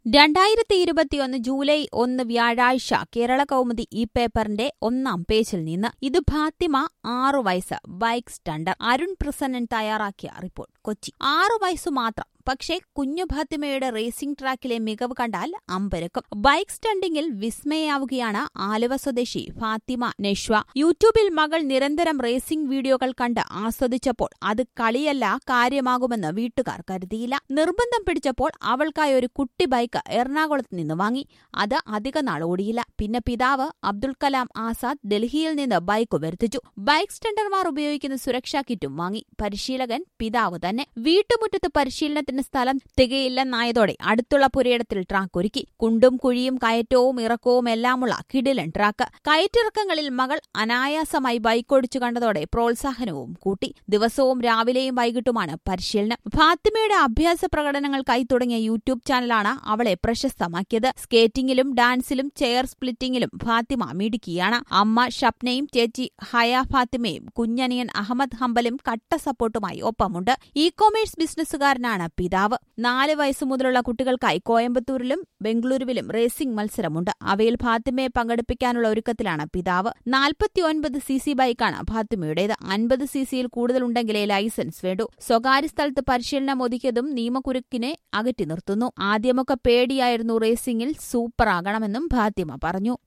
രണ്ടായിരത്തി ഇരുപത്തിയൊന്ന് ജൂലൈ ഒന്ന് വ്യാഴാഴ്ച കേരള കൗമുദി ഈ പേപ്പറിന്റെ ഒന്നാം പേജിൽ നിന്ന് ഇത് ഫാത്തിമ ആറു വയസ്സ് ബൈക്ക് സ്റ്റണ്ടർ അരുൺ പ്രസന്നൻ തയ്യാറാക്കിയ റിപ്പോർട്ട് കൊച്ചി ആറു വയസ്സു മാത്രം പക്ഷേ കുഞ്ഞു ഫാത്തിമയുടെ റേസിംഗ് ട്രാക്കിലെ മികവ് കണ്ടാൽ അമ്പരക്കും ബൈക്ക് സ്റ്റണ്ടിങ്ങിൽ വിസ്മയാവുകയാണ് ആലുവ സ്വദേശി ഫാത്തിമ നെഷ്വ യൂട്യൂബിൽ മകൾ നിരന്തരം റേസിംഗ് വീഡിയോകൾ കണ്ട് ആസ്വദിച്ചപ്പോൾ അത് കളിയല്ല കാര്യമാകുമെന്ന് വീട്ടുകാർ കരുതിയില്ല നിർബന്ധം പിടിച്ചപ്പോൾ അവൾക്കായി ഒരു കുട്ടി ബൈക്ക് എറണാകുളത്ത് നിന്ന് വാങ്ങി അത് അധിക നാൾ ഓടിയില്ല പിന്നെ പിതാവ് അബ്ദുൽ കലാം ആസാദ് ഡൽഹിയിൽ നിന്ന് ബൈക്ക് വരുത്തിച്ചു ബൈക്ക് സ്റ്റണ്ടർമാർ ഉപയോഗിക്കുന്ന സുരക്ഷാ കിറ്റും വാങ്ങി പരിശീലകൻ പിതാവ് തന്നെ വീട്ടുമുറ്റത്ത് പരിശീലനത്തിന് സ്ഥലം തികയില്ലെന്നായതോടെ അടുത്തുള്ള പുരയിടത്തിൽ ട്രാക്ക് ഒരുക്കി കുണ്ടും കുഴിയും കയറ്റവും ഇറക്കവും എല്ലാമുള്ള കിടിലൻ ട്രാക്ക് കയറ്റിറക്കങ്ങളിൽ മകൾ അനായാസമായി ബൈക്ക് ഓടിച്ചു കണ്ടതോടെ പ്രോത്സാഹനവും കൂട്ടി ദിവസവും രാവിലെയും വൈകിട്ടുമാണ് പരിശീലനം ഫാത്തിമയുടെ അഭ്യാസ പ്രകടനങ്ങൾക്കായി തുടങ്ങിയ യൂട്യൂബ് ചാനലാണ് അവളെ പ്രശസ്തമാക്കിയത് സ്കേറ്റിംഗിലും ഡാൻസിലും ചെയർ സ്പ്ലിറ്റിംഗിലും ഫാത്തിമ മിടുക്കിയാണ് അമ്മ ഷപ്നയും ചേച്ചി ഹയ ഫാത്തിമയും കുഞ്ഞനിയൻ അഹമ്മദ് ഹംബലും കട്ട സപ്പോർട്ടുമായി ഒപ്പമുണ്ട് ഇ കൊമേഴ്സ് ബിസിനസ്സുകാരനാണ് പിതാവ് നാല് വയസ്സു മുതലുള്ള കുട്ടികൾക്കായി കോയമ്പത്തൂരിലും ബംഗളൂരുവിലും റേസിംഗ് മത്സരമുണ്ട് അവയിൽ ഫാത്തിമയെ പങ്കെടുപ്പിക്കാനുള്ള ഒരുക്കത്തിലാണ് പിതാവ് നാൽപ്പത്തിയൊൻപത് സി സി ബൈക്കാണ് ഫാത്തിമയുടേത് അൻപത് സി സിയിൽ കൂടുതലുണ്ടെങ്കിലേ ലൈസൻസ് വേണ്ടൂ സ്വകാര്യ സ്ഥലത്ത് പരിശീലനം ഒതുക്കിയതും നിയമക്കുരുക്കിനെ അകറ്റി നിർത്തുന്നു ആദ്യമൊക്കെ പേടിയായിരുന്നു റേസിംഗിൽ സൂപ്പറാകണമെന്നും ഫാത്തിമ പറഞ്ഞു